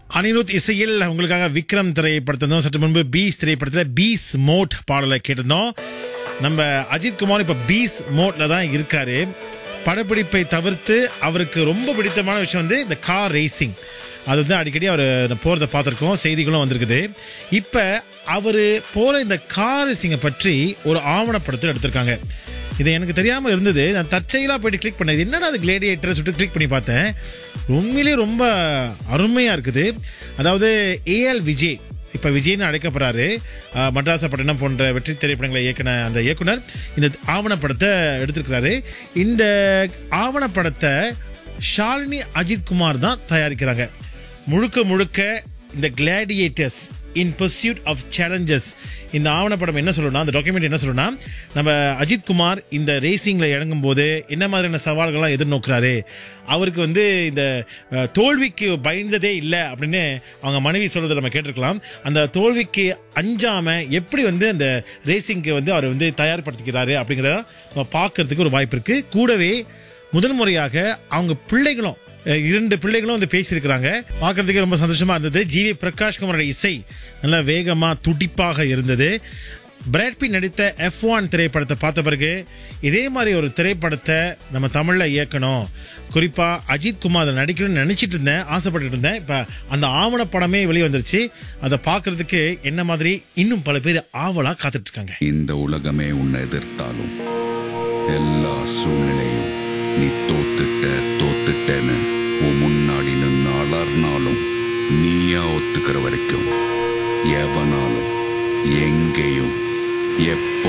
அனிருத் இசையில் உங்களுக்காக விக்ரம் திரைப்படத்திருந்தோம் சற்று முன்பு பீஸ் திரைப்படத்தில் பீஸ் மோட் பாடலை கேட்டிருந்தோம் நம்ம அஜித் குமார் இப்போ பீஸ் மோட்ல தான் இருக்காரு படப்பிடிப்பை தவிர்த்து அவருக்கு ரொம்ப பிடித்தமான விஷயம் வந்து இந்த கார் ரேசிங் அது வந்து அடிக்கடி அவர் போகிறத பார்த்துருக்கோம் செய்திகளும் வந்திருக்குது இப்போ அவர் போகிற இந்த கார் ரேசிங்கை பற்றி ஒரு ஆவணப்படத்தில் எடுத்திருக்காங்க இது எனக்கு தெரியாமல் இருந்தது நான் தற்செயலாக போயிட்டு கிளிக் பண்ணேன் இது என்னடா அது கிளேடியேட்டர் சொல்லிட்டு கிளிக் பண்ணி பார்த்தேன் உண்மையிலேயே ரொம்ப அருமையாக இருக்குது அதாவது ஏஎல் விஜய் இப்போ விஜய்னு அழைக்கப்படுறாரு அஹ், மட்ராசப்பட்டினம் போன்ற வெற்றி திரைப்படங்களை இயக்குன அந்த இயக்குனர் இந்த ஆவணப்படத்தை எடுத்திருக்கிறாரு இந்த ஆவணப்படத்தை ஷாலினி அஜித் குமார் தான் தயாரிக்கிறாங்க முழுக்க முழுக்க இந்த gladiators in pursuit of challenges இந்த ஆவணப்படம் என்ன சொல்லணும்னா அந்த டாக்குமெண்ட் என்ன சொல்லணும்னா நம்ம அஜித் குமார் இந்த ரேசிங்கில் இறங்கும் போது என்ன மாதிரியான சவால்கள்லாம் எதிர்நோக்குறாரு அவருக்கு வந்து இந்த அஹ், தோல்விக்கு பயந்ததே இல்லை அப்படின்னு அவங்க மனைவி சொல்றதை நம்ம கேட்டிருக்கலாம் அந்த தோல்விக்கு அஞ்சாம எப்படி வந்து அந்த ரேசிங்க்கு வந்து அவர் வந்து தயார்படுத்திக்கிறாரு அப்படிங்கிறத நம்ம பார்க்கறதுக்கு ஒரு வாய்ப்பு இருக்கு கூடவே முதல் முறையாக அவங்க பிள்ளைகளும் அஹ், இரண்டு பிள்ளைகளும் வந்து பேசியிருக்கிறாங்க பார்க்கறதுக்கு ரொம்ப சந்தோஷமா இருந்தது ஜிவி பிரகாஷ் குமாரோட இசை நல்லா வேகமா துடிப்பாக இருந்தது பிராட்பி நடித்த எஃப் ஒன் திரைப்படத்தை பார்த்த பிறகு இதே மாதிரி ஒரு திரைப்படத்தை நம்ம தமிழ்ல இயக்கணும் குறிப்பா அஜித் குமார் அதில் நடிக்கணும்னு நினைச்சிட்டு இருந்தேன் ஆசைப்பட்டுட்டு இருந்தேன் இப்ப அந்த ஆவணப்படமே வெளியே வந்துருச்சு அதை பார்க்கறதுக்கு என்ன மாதிரி இன்னும் பல பேர் ஆவலா காத்துட்டு இருக்காங்க இந்த உலகமே உன்னை எதிர்த்தாலும் எல்லா சூழ்நிலையும் நீ தோத்துட்ட தோத்துட்டேன்னு உன் முன்னாடி நின்று அலர்னாலும் நீயா ஒத்துக்கிற வரைக்கும் எவனாலும் எங்கேயும் எப்போ